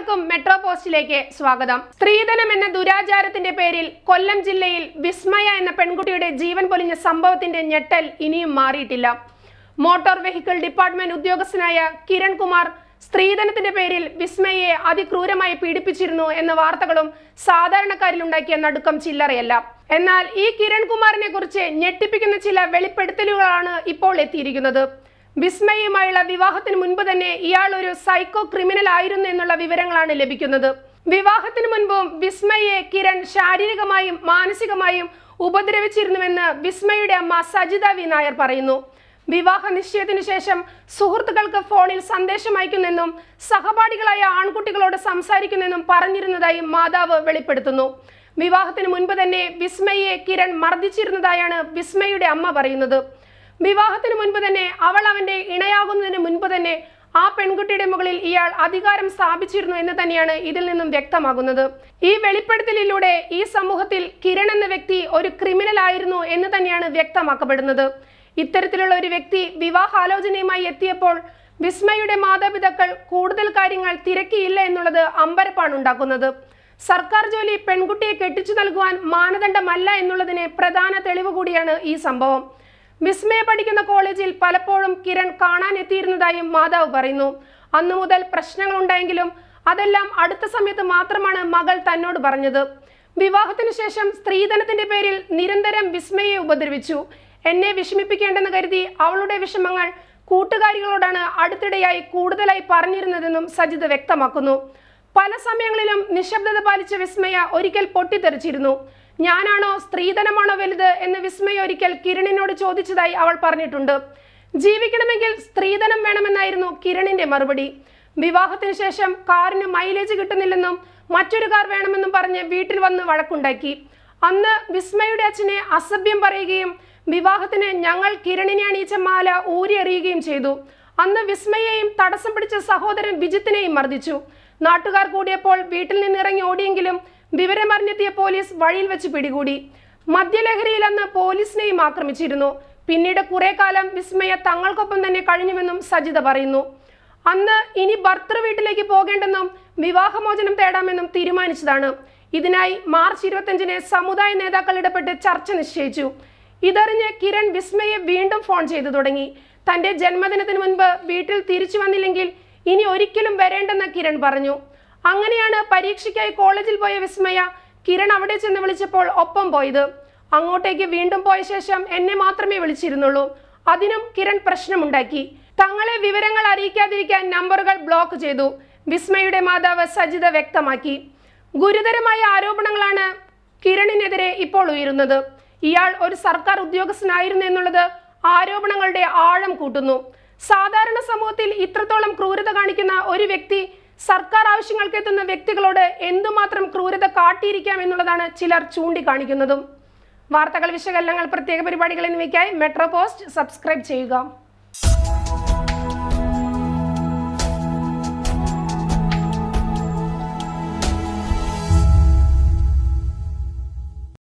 ഏവർക്കും മെട്രോ പോസ്റ്റിലേക്ക് സ്വാഗതം സ്ത്രീധനം എന്ന ദുരാചാരത്തിന്റെ പേരിൽ കൊല്ലം ജില്ലയിൽ വിസ്മയ എന്ന പെൺകുട്ടിയുടെ ജീവൻ പൊലിഞ്ഞ സംഭവത്തിന്റെ ഞെട്ടൽ ഇനിയും മാറിയിട്ടില്ല മോട്ടോർ വെഹിക്കിൾ ഡിപ്പാർട്ട്മെന്റ് ഉദ്യോഗസ്ഥനായ കിരൺ കുമാർ സ്ത്രീധനത്തിന്റെ പേരിൽ വിസ്മയെ അതിക്രൂരമായി പീഡിപ്പിച്ചിരുന്നു എന്ന വാർത്തകളും സാധാരണക്കാരിൽ ഉണ്ടാക്കിയ നടുക്കം ചില്ലറയല്ല എന്നാൽ ഈ കിരൺ കുമാറിനെ കുറിച്ച് ഞെട്ടിപ്പിക്കുന്ന ചില വെളിപ്പെടുത്തലുകളാണ് ഇപ്പോൾ എത്തിയിരിക്കുന്നത് വിസ്മയുമായുള്ള വിവാഹത്തിന് മുൻപ് തന്നെ ഇയാൾ ഒരു സൈക്കോ ക്രിമിനൽ ആയിരുന്നു എന്നുള്ള വിവരങ്ങളാണ് ലഭിക്കുന്നത് വിവാഹത്തിന് മുൻപും വിസ്മയെ കിരൺ ശാരീരികമായും മാനസികമായും ഉപദ്രവിച്ചിരുന്നുവെന്ന് വിസ്മയുടെ അമ്മ സജിത വി നായർ പറയുന്നു വിവാഹ നിശ്ചയത്തിനു ശേഷം സുഹൃത്തുക്കൾക്ക് ഫോണിൽ സന്ദേശം അയക്കുന്നെന്നും സഹപാഠികളായ ആൺകുട്ടികളോട് സംസാരിക്കുന്നെന്നും പറഞ്ഞിരുന്നതായി മാതാവ് വെളിപ്പെടുത്തുന്നു വിവാഹത്തിന് മുൻപ് തന്നെ വിസ്മയെ കിരൺ മർദ്ദിച്ചിരുന്നതായാണ് വിസ്മയുടെ അമ്മ പറയുന്നത് വിവാഹത്തിന് മുൻപ് തന്നെ അവൾ അവന്റെ ഇണയാകുന്നതിന് മുൻപ് തന്നെ ആ പെൺകുട്ടിയുടെ മുകളിൽ ഇയാൾ അധികാരം സ്ഥാപിച്ചിരുന്നു എന്ന് തന്നെയാണ് ഇതിൽ നിന്നും വ്യക്തമാകുന്നത് ഈ വെളിപ്പെടുത്തലിലൂടെ ഈ സമൂഹത്തിൽ കിരൺ എന്ന വ്യക്തി ഒരു ക്രിമിനൽ ആയിരുന്നു എന്ന് തന്നെയാണ് വ്യക്തമാക്കപ്പെടുന്നത് ഇത്തരത്തിലുള്ള ഒരു വ്യക്തി വിവാഹാലോചനയുമായി എത്തിയപ്പോൾ വിസ്മയുടെ മാതാപിതാക്കൾ കൂടുതൽ കാര്യങ്ങൾ തിരക്കിയില്ല എന്നുള്ളത് അമ്പരപ്പാണ് ഉണ്ടാക്കുന്നത് സർക്കാർ ജോലി പെൺകുട്ടിയെ കെട്ടിച്ചു നൽകുവാൻ മാനദണ്ഡമല്ല എന്നുള്ളതിന് പ്രധാന തെളിവ് കൂടിയാണ് ഈ സംഭവം വിസ്മയ പഠിക്കുന്ന കോളേജിൽ പലപ്പോഴും കിരൺ കാണാൻ എത്തിയിരുന്നതായും മാതാവ് പറയുന്നു അന്നു മുതൽ പ്രശ്നങ്ങൾ ഉണ്ടായെങ്കിലും അതെല്ലാം അടുത്ത സമയത്ത് മാത്രമാണ് മകൾ തന്നോട് പറഞ്ഞത് വിവാഹത്തിനു ശേഷം സ്ത്രീധനത്തിന്റെ പേരിൽ നിരന്തരം വിസ്മയെ ഉപദ്രവിച്ചു എന്നെ വിഷമിപ്പിക്കേണ്ടെന്ന് കരുതി അവളുടെ വിഷമങ്ങൾ കൂട്ടുകാരികളോടാണ് അടുത്തിടെയായി കൂടുതലായി പറഞ്ഞിരുന്നതെന്നും സജിത് വ്യക്തമാക്കുന്നു പല സമയങ്ങളിലും നിശബ്ദത പാലിച്ച വിസ്മയ ഒരിക്കൽ പൊട്ടിത്തെറിച്ചിരുന്നു ഞാനാണോ സ്ത്രീധനമാണോ വലുത് എന്ന് വിസ്മയ ഒരിക്കൽ കിരണിനോട് ചോദിച്ചതായി അവൾ പറഞ്ഞിട്ടുണ്ട് ജീവിക്കണമെങ്കിൽ സ്ത്രീധനം വേണമെന്നായിരുന്നു കിരണിന്റെ മറുപടി വിവാഹത്തിന് ശേഷം കാറിന് മൈലേജ് കിട്ടുന്നില്ലെന്നും മറ്റൊരു കാർ വേണമെന്നും പറഞ്ഞ് വീട്ടിൽ വന്ന് വഴക്കുണ്ടാക്കി അന്ന് വിസ്മയുടെ അച്ഛനെ അസഭ്യം പറയുകയും വിവാഹത്തിന് ഞങ്ങൾ കിരണിനെ അണിയിച്ച മാല ഊരിയെറിയുകയും ചെയ്തു അന്ന് വിസ്മയെയും തടസ്സം പിടിച്ച സഹോദരൻ വിജിത്തിനെയും മർദ്ദിച്ചു നാട്ടുകാർ കൂടിയപ്പോൾ വീട്ടിൽ നിന്ന് ഇറങ്ങി ഓടിയെങ്കിലും വിവരമറിഞ്ഞെത്തിയ പോലീസ് വഴിയിൽ വെച്ച് പിടികൂടി മദ്യലഹരിയിൽ അന്ന് പോലീസിനെയും ആക്രമിച്ചിരുന്നു പിന്നീട് കുറെ കാലം വിസ്മയ തങ്ങൾക്കൊപ്പം തന്നെ കഴിഞ്ഞുവെന്നും സജിത പറയുന്നു അന്ന് ഇനി ഭർത്തൃ വീട്ടിലേക്ക് പോകേണ്ടെന്നും വിവാഹമോചനം തേടാമെന്നും തീരുമാനിച്ചതാണ് ഇതിനായി മാർച്ച് ഇരുപത്തിയഞ്ചിന് സമുദായ നേതാക്കൾ ഇടപെട്ട് ചർച്ച നിശ്ചയിച്ചു ഇതറിഞ്ഞ് കിരൺ വിസ്മയെ വീണ്ടും ഫോൺ ചെയ്തു തുടങ്ങി തന്റെ ജന്മദിനത്തിന് മുൻപ് വീട്ടിൽ തിരിച്ചു വന്നില്ലെങ്കിൽ ഇനി ഒരിക്കലും വരേണ്ടെന്ന് കിരൺ പറഞ്ഞു അങ്ങനെയാണ് പരീക്ഷയ്ക്കായി കോളേജിൽ പോയ വിസ്മയ കിരൺ അവിടെ ചെന്ന് വിളിച്ചപ്പോൾ ഒപ്പം പോയത് അങ്ങോട്ടേക്ക് വീണ്ടും പോയ ശേഷം എന്നെ മാത്രമേ വിളിച്ചിരുന്നുള്ളൂ അതിനും കിരൺ പ്രശ്നമുണ്ടാക്കി തങ്ങളെ വിവരങ്ങൾ അറിയിക്കാതിരിക്കാൻ നമ്പറുകൾ ബ്ലോക്ക് ചെയ്തു വിസ്മയുടെ മാതാവ് സജിത വ്യക്തമാക്കി ഗുരുതരമായ ആരോപണങ്ങളാണ് കിരണിനെതിരെ ഇപ്പോൾ ഉയരുന്നത് ഇയാൾ ഒരു സർക്കാർ ഉദ്യോഗസ്ഥനായിരുന്നു എന്നുള്ളത് ആരോപണങ്ങളുടെ ആഴം കൂട്ടുന്നു സാധാരണ സമൂഹത്തിൽ ഇത്രത്തോളം ക്രൂരത കാണിക്കുന്ന ഒരു വ്യക്തി സർക്കാർ ആവശ്യങ്ങൾക്ക് എത്തുന്ന വ്യക്തികളോട് എന്തുമാത്രം ക്രൂരത കാട്ടിയിരിക്കാം എന്നുള്ളതാണ് ചിലർ ചൂണ്ടിക്കാണിക്കുന്നതും വാർത്തകൾ വിശകലനങ്ങൾ പ്രത്യേക പരിപാടികൾ എന്നിവയ്ക്കായി മെട്രോ പോസ്റ്റ് സബ്സ്ക്രൈബ് ചെയ്യുക